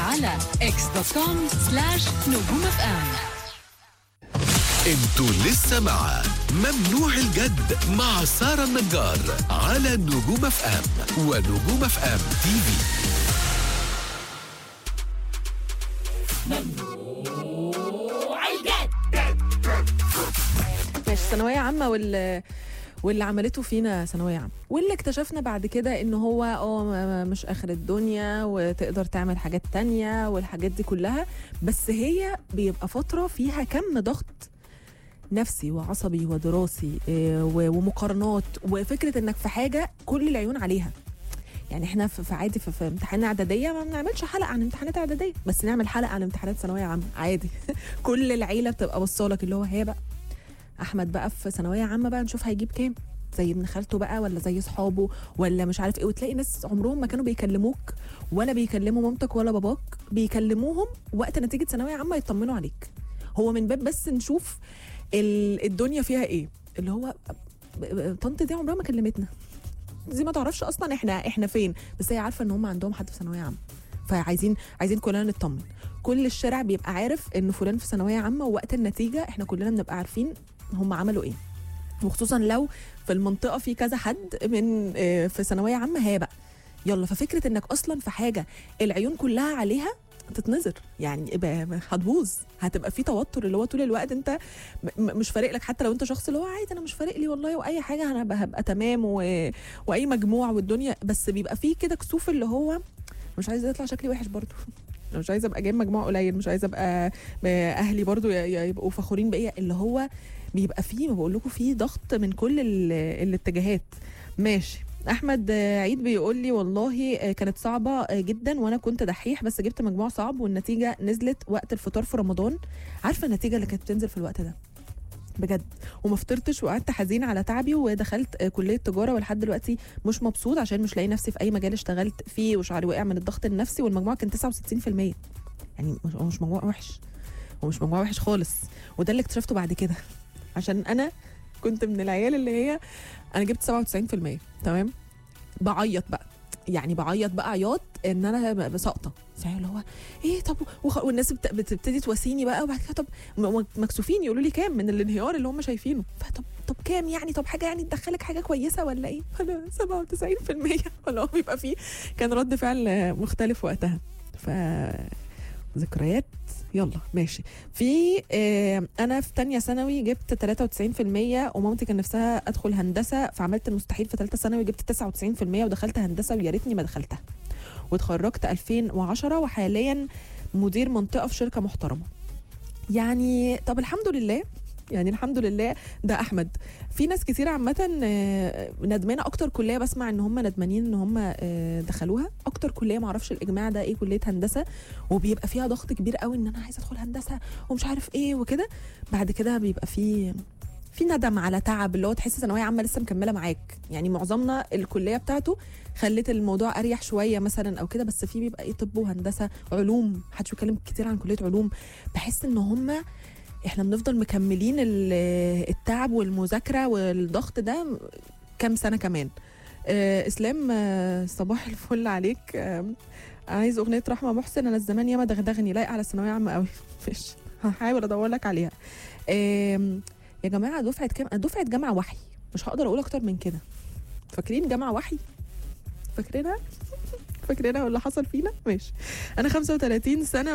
على اكس دوت كوم سلاش نجوم اف ام انتوا لسه مع ممنوع الجد مع سارة النجار على نجوم اف ام ونجوم اف ام تي في ماشي ثانوية عامة وال واللي عملته فينا ثانوية عامة واللي اكتشفنا بعد كده ان هو اه م- م- مش اخر الدنيا وتقدر تعمل حاجات تانية والحاجات دي كلها بس هي بيبقى فترة فيها كم ضغط نفسي وعصبي ودراسي إيه، و- ومقارنات وفكرة انك في حاجة كل العيون عليها يعني احنا في في عادي في, في امتحان اعداديه ما بنعملش حلقه عن امتحانات اعداديه بس نعمل حلقه عن امتحانات ثانويه عامه عادي كل العيله بتبقى بصالك اللي هو هي بقى احمد بقى في ثانويه عامه بقى نشوف هيجيب كام زي ابن خالته بقى ولا زي اصحابه ولا مش عارف ايه وتلاقي ناس عمرهم ما كانوا بيكلموك ولا بيكلموا مامتك ولا باباك بيكلموهم وقت نتيجه ثانويه عامه يطمنوا عليك هو من باب بس نشوف ال- الدنيا فيها ايه اللي هو طنط دي عمرها ما كلمتنا دي ما تعرفش اصلا احنا احنا فين بس هي عارفه ان هم عندهم حد في ثانويه عامه فعايزين عايزين كلنا نطمن كل الشارع بيبقى عارف ان فلان في ثانويه عامه ووقت النتيجه احنا كلنا بنبقى عارفين هم عملوا ايه وخصوصا لو في المنطقه في كذا حد من آه، في ثانويه عامه هي بقى يلا ففكره انك اصلا في حاجه العيون كلها عليها تتنظر يعني يبقى هتبوظ هتبقى في توتر اللي هو طول الوقت انت م- م- مش فارق لك حتى لو انت شخص اللي هو عادي انا مش فارق لي والله واي حاجه انا هبقى, هبقى تمام و... واي مجموع والدنيا بس بيبقى فيه كده كسوف اللي هو مش عايزه يطلع شكلي وحش برضو أنا مش عايزه ابقى جايب مجموع قليل مش عايزه ابقى اهلي برضو ي- ي- يبقوا فخورين بيا اللي هو بيبقى فيه ما بقول لكم فيه ضغط من كل ال- الاتجاهات ماشي احمد آه، عيد بيقول لي والله آه، كانت صعبه آه، جدا وانا كنت دحيح بس جبت مجموع صعب والنتيجه نزلت وقت الفطار في رمضان عارفه النتيجه اللي كانت بتنزل في الوقت ده بجد وما فطرتش وقعدت حزين على تعبي ودخلت آه، كليه تجاره ولحد دلوقتي مش مبسوط عشان مش لاقي نفسي في اي مجال اشتغلت فيه وشعري وقع من الضغط النفسي والمجموع كان 69% يعني مش هو مش مجموع وحش هو مش مجموع وحش خالص وده اللي اكتشفته بعد كده عشان انا كنت من العيال اللي هي انا جبت 97% تمام بعيط بقى يعني بعيط بقى عياط ان انا بسقطه يعني اللي هو ايه طب وخ... والناس بت... بتبتدي تواسيني بقى وبعد كده طب م- م- مكسوفين يقولوا لي كام من الانهيار اللي هم شايفينه فطب طب كام يعني طب حاجه يعني تدخلك حاجه كويسه ولا ايه؟ انا 97% ولا هو بيبقى فيه كان رد فعل مختلف وقتها ف ذكريات يلا ماشي في آه انا في تانية ثانوي جبت 93% ومامتي كان نفسها ادخل هندسه فعملت المستحيل في ثالثه ثانوي جبت 99% ودخلت هندسه ويا ريتني ما دخلتها واتخرجت 2010 وحاليا مدير منطقه في شركه محترمه يعني طب الحمد لله يعني الحمد لله ده احمد في ناس كتير عامه آه، ندمانه اكتر كليه بسمع ان هم ندمانين ان هم آه، دخلوها اكتر كليه معرفش الاجماع ده ايه كليه هندسه وبيبقى فيها ضغط كبير قوي ان انا عايزه ادخل هندسه ومش عارف ايه وكده بعد كده بيبقى في في ندم على تعب اللي هو تحس ثانويه عامه لسه مكمله معاك يعني معظمنا الكليه بتاعته خلت الموضوع اريح شويه مثلا او كده بس في بيبقى ايه طب وهندسه علوم محدش بيتكلم كتير عن كليه علوم بحس ان هم احنا بنفضل مكملين ال- التعب والمذاكره والضغط ده كام سنه كمان آه اسلام آه صباح الفل عليك آه عايز اغنيه رحمه محسن انا الزمان ياما دغدغني لايقه على الثانويه عامه قوي ماشي هحاول ادور لك عليها آم، يا جماعه دفعه كام دفعه جامعه وحي مش هقدر اقول اكتر من كده فاكرين جامعه وحي فاكرينها فاكرينها واللي حصل فينا ماشي انا 35 سنه